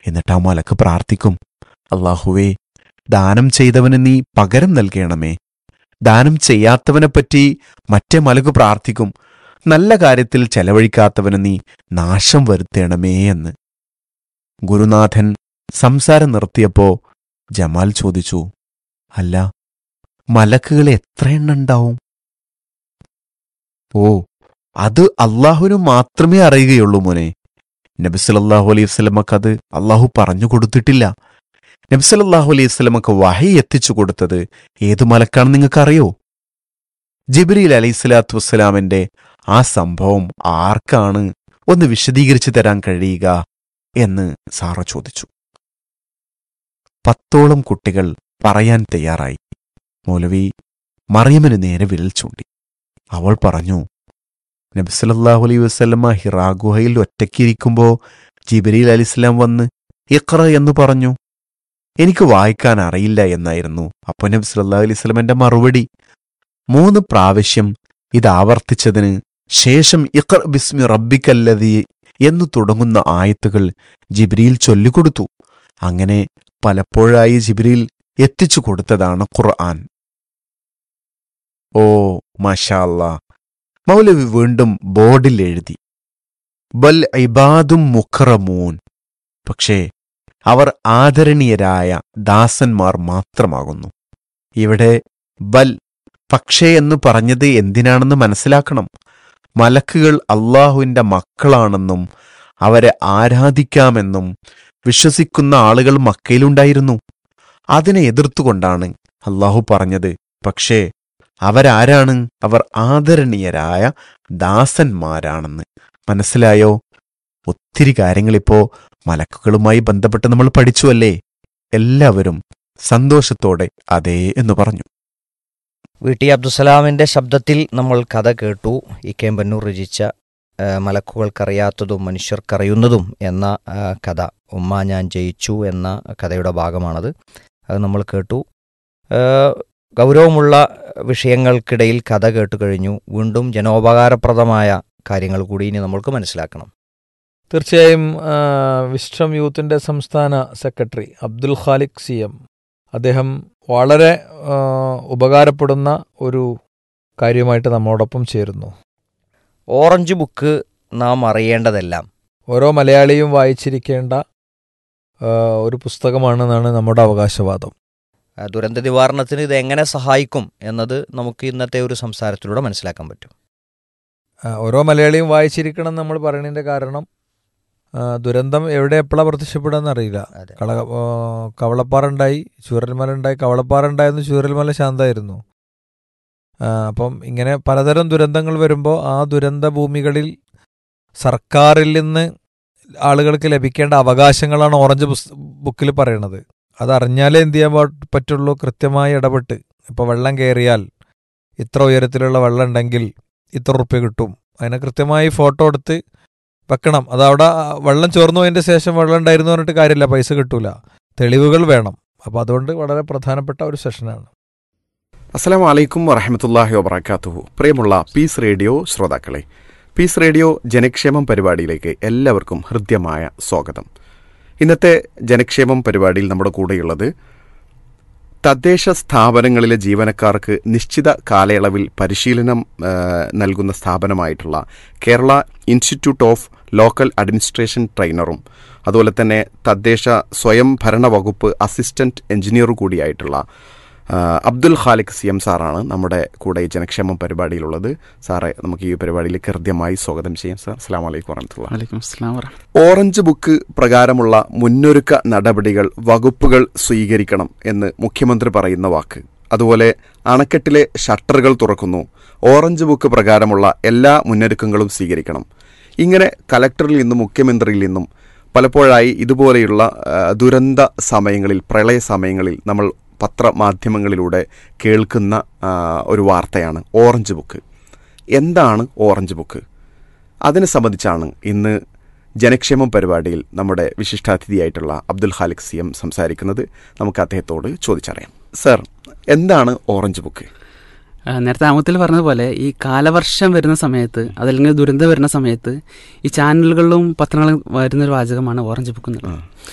എന്നിട്ട് ആ മലക്ക് പ്രാർത്ഥിക്കും അള്ളാഹുവേ ദാനം ചെയ്തവന് നീ പകരം നൽകണമേ ദാനം ചെയ്യാത്തവനെപ്പറ്റി മറ്റേ മലക്ക് പ്രാർത്ഥിക്കും നല്ല കാര്യത്തിൽ ചെലവഴിക്കാത്തവന് നീ നാശം വരുത്തണമേ എന്ന് ഗുരുനാഥൻ സംസാരം നിർത്തിയപ്പോ ജമാൽ ചോദിച്ചു അല്ല മലക്കുകൾ എത്ര എണ്ണം ഉണ്ടാവും ഓ അത് അള്ളാഹുവിന് മാത്രമേ അറിയുകയുള്ളൂ മോനെ നബിസലല്ലാഹു അലൈഹി വസ്ലമക്ക് അത് അള്ളാഹു പറഞ്ഞു കൊടുത്തിട്ടില്ല നബിസലല്ലാഹു അലൈഹി വസ്ലമക്ക് വഹി എത്തിച്ചു കൊടുത്തത് ഏത് മലക്കാണെന്ന് നിങ്ങൾക്കറിയോ ജിബ്രീൽ അലൈഹി സ്വലാത്തു വസ്സലാമിന്റെ ആ സംഭവം ആർക്കാണ് ഒന്ന് വിശദീകരിച്ചു തരാൻ കഴിയുക എന്ന് സാറ ചോദിച്ചു പത്തോളം കുട്ടികൾ പറയാൻ തയ്യാറായി മൗലവി മറിയമിന് നേരെ വിരൽ ചൂണ്ടി അവൾ പറഞ്ഞു നബിസലല്ലാഹു അലൈഹി വസ്ലമ ഹിറാ ഗുഹയിൽ ഒറ്റയ്ക്കിരിക്കുമ്പോ ജിബരീൽ അലിസ്ലാം വന്ന് ഇഖ്റ എന്ന് പറഞ്ഞു എനിക്ക് വായിക്കാൻ അറിയില്ല എന്നായിരുന്നു അപ്പൊ നബി സല്ലല്ലാഹു അലൈഹി വസല്ലമന്റെ മറുപടി മൂന്ന് പ്രാവശ്യം ഇത് ആവർത്തിച്ചതിന് ശേഷം ഇഖ്റ ബിസ്മി റബ്ബിക്കല്ലതി എന്നു തുടങ്ങുന്ന ആയത്തുകൾ ജിബ്രീൽ ചൊല്ലിക്കൊടുത്തു അങ്ങനെ പലപ്പോഴായി ജിബ്രീൽ എത്തിച്ചു കൊടുത്തതാണ് ഖുർആൻ ഓ മാഷാല്ലാ മൗലവി വീണ്ടും ബോർഡിൽ എഴുതി ബൽ ഇബാദും മുഖറമൂൻ പക്ഷേ അവർ ആദരണീയരായ ദാസന്മാർ മാത്രമാകുന്നു ഇവിടെ ബൽ പക്ഷേ എന്ന് പറഞ്ഞത് എന്തിനാണെന്ന് മനസ്സിലാക്കണം മലക്കുകൾ അള്ളാഹുവിന്റെ മക്കളാണെന്നും അവരെ ആരാധിക്കാമെന്നും വിശ്വസിക്കുന്ന ആളുകൾ മക്കയിലുണ്ടായിരുന്നു അതിനെ എതിർത്തുകൊണ്ടാണ് അള്ളാഹു പറഞ്ഞത് പക്ഷേ അവരാരാണ് അവർ ആദരണീയരായ ദാസന്മാരാണെന്ന് മനസ്സിലായോ ഒത്തിരി കാര്യങ്ങളിപ്പോ മലക്കുകളുമായി ബന്ധപ്പെട്ട് നമ്മൾ പഠിച്ചുവല്ലേ എല്ലാവരും സന്തോഷത്തോടെ അതേ എന്ന് പറഞ്ഞു വി ടി അബ്ദുസലാമിൻ്റെ ശബ്ദത്തിൽ നമ്മൾ കഥ കേട്ടു ഈ കേമ്പന്നൂർ രചിച്ച ആ, മലക്കുകൾക്കറിയാത്തതും മനുഷ്യർക്കറിയുന്നതും എന്ന ആ, കഥ ഉമ്മ ഞാൻ ജയിച്ചു എന്ന കഥയുടെ ഭാഗമാണത് അത് നമ്മൾ കേട്ടു ആ, ഗൗരവമുള്ള വിഷയങ്ങൾക്കിടയിൽ കഥ കേട്ടു കഴിഞ്ഞു വീണ്ടും ജനോപകാരപ്രദമായ കാര്യങ്ങൾ കൂടി ഇനി നമ്മൾക്ക് മനസ്സിലാക്കണം തീർച്ചയായും ആ, വിശ്രം യൂത്തിൻ്റെ സംസ്ഥാന secretary Abdul Khaliq C M അദ്ദേഹം വളരെ ആ, ഉപകാരപ്പെടുന്ന ഒരു കാര്യമായിട്ട് നമ്മോടൊപ്പം ചേരുന്നു ഓറഞ്ച് ബുക്ക് നാം അറിയേണ്ടതെല്ലാം ഓരോ മലയാളിയും വായിച്ചിരിക്കേണ്ട ആ, ഒരു പുസ്തകമാണെന്നാണ് നമ്മുടെ അവകാശവാദം ആ, ദുരന്ത നിവാരണത്തിന് ഇത് എങ്ങനെ സഹായിക്കും എന്നത് നമുക്ക് ഇന്നത്തെ ഒരു സംസാരത്തിലൂടെ മനസ്സിലാക്കാൻ പറ്റും ആ, ഓരോ മലയാളിയും വായിച്ചിരിക്കണം എന്ന് നമ്മൾ പറയുന്നതിൻ്റെ കാരണം ആ, ദുരന്തം എവിടെ എപ്പോഴാണ് പ്രത്യക്ഷപ്പെടുക അറിയില്ല അതെ കള ആ, കവളപ്പാറ ഉണ്ടായി ചൂരൽമല ഉണ്ടായി കവളപ്പാറ ഉണ്ടായിരുന്നു ചൂരൽമല ശാന്തമായിരുന്നു ആ, അപ്പം ഇങ്ങനെ പലതരം ദുരന്തങ്ങൾ വരുമ്പോൾ ആ ദുരന്ത ഭൂമികളിൽ സർക്കാരിൽ നിന്ന് ആളുകൾക്ക് ലഭിക്കേണ്ട അവകാശങ്ങളാണ് ഓറഞ്ച് പുസ് ബുക്കിൽ പറയണത് അതറിഞ്ഞാലേ എന്ത് ചെയ്യാൻ പാ- പറ്റുള്ളൂ കൃത്യമായി ഇടപെട്ട് ഇപ്പോൾ വെള്ളം കയറിയാൽ ഇത്ര ഉയരത്തിലുള്ള വെള്ളം ഉണ്ടെങ്കിൽ ഇത്ര ഉറുപ്പ്യ കിട്ടും അതിനെ കൃത്യമായി ഫോട്ടോ എടുത്ത് വെക്കണം അതവിടെ ആ, വെള്ളം ചോർന്നു പോയതിൻ്റെ ശേഷം വെള്ളം ഉണ്ടായിരുന്നു പറഞ്ഞിട്ട് കാര്യമില്ല പൈസ കിട്ടൂല തെളിവുകൾ വേണം അപ്പോൾ അതുകൊണ്ട് വളരെ പ്രധാനപ്പെട്ട ഒരു സെഷനാണ് അസ്സലാം വലൈക്കും വറഹമത്തല്ലാഹി വബർക്കാത്തുഹു പ്രിയമുള്ള പീസ് റേഡിയോ ശ്രോതാക്കളെ പീസ് റേഡിയോ ജനക്ഷേമം പരിപാടിയിലേക്ക് എല്ലാവർക്കും ഹൃദ്യമായ സ്വാഗതം ഇന്നത്തെ ജനക്ഷേമം പരിപാടിയിൽ നമ്മുടെ കൂടെയുള്ളത് തദ്ദേശ സ്ഥാപനങ്ങളിലെ ജീവനക്കാർക്ക് നിശ്ചിത കാലയളവിൽ പരിശീലനം ആ, നൽകുന്ന സ്ഥാപനമായിട്ടുള്ള Kerala institute of local administration ട്രെയിനറും അതുപോലെ തന്നെ തദ്ദേശ സ്വയം ഭരണ വകുപ്പ് അസിസ്റ്റന്റ് എഞ്ചിനീയർ കൂടിയായിട്ടുള്ള ആ, അബ്ദുൽ ഖാലിഖ് സി എം സാറാണ് നമ്മുടെ കൂടെ ഈ ജനക്ഷേമം പരിപാടിയിലുള്ളത് സാറെ നമുക്ക് ഈ പരിപാടിയിലേക്ക് ഹൃദ്യമായി സ്വാഗതം ചെയ്യാം സാർ അസ്സാം വലൈക്കും വറഹമത്തുള്ള വലൈക്കും അസ്സലാം വറഹ്മത്തുള്ളാഹി. ഓറഞ്ച് ബുക്ക് പ്രകാരമുള്ള മുന്നൊരുക്ക നടപടികൾ വകുപ്പുകൾ സ്വീകരിക്കണം എന്ന് മുഖ്യമന്ത്രി പറയുന്ന വാക്ക് അതുപോലെ അണക്കെട്ടിലെ ഷട്ടറുകൾ തുറക്കുന്നു ഓറഞ്ച് ബുക്ക് പ്രകാരമുള്ള എല്ലാ മുന്നൊരുക്കങ്ങളും സ്വീകരിക്കണം ഇങ്ങനെ കലക്ടറിൽ നിന്നും മുഖ്യമന്ത്രിയിൽ നിന്നും പലപ്പോഴായി ഇതുപോലെയുള്ള ആ, ദുരന്ത സമയങ്ങളിൽ പ്രളയ സമയങ്ങളിൽ നമ്മൾ പത്രമാധ്യമങ്ങളിലൂടെ കേൾക്കുന്ന ആ, ഒരു വാർത്തയാണ് ഓറഞ്ച് ബുക്ക് എന്താണ് ഓറഞ്ച് ബുക്ക് അതിനെ സംബന്ധിച്ചാണ് ഇന്ന് ജനക്ഷേമം പരിപാടിയിൽ നമ്മുടെ വിശിഷ്ടാതിഥിയായിട്ടുള്ള അബ്ദുൽ ഖാലിഖ് സി എം സംസാരിക്കുന്നത് നമുക്ക് അദ്ദേഹത്തോട് ചോദിച്ചറിയാം സർ എന്താണ് ഓറഞ്ച് ബുക്ക് ആ, നേരത്തെ ആമുഖത്തിൽ പറഞ്ഞതുപോലെ ഈ കാലവർഷം വരുന്ന സമയത്ത് അതല്ലെങ്കിൽ ദുരന്തം വരുന്ന സമയത്ത് ഈ ചാനലുകളിലും പത്രങ്ങളിലും വരുന്ന ഒരു വാചകമാണ് ഓറഞ്ച് ബുക്ക് എന്നുള്ളത്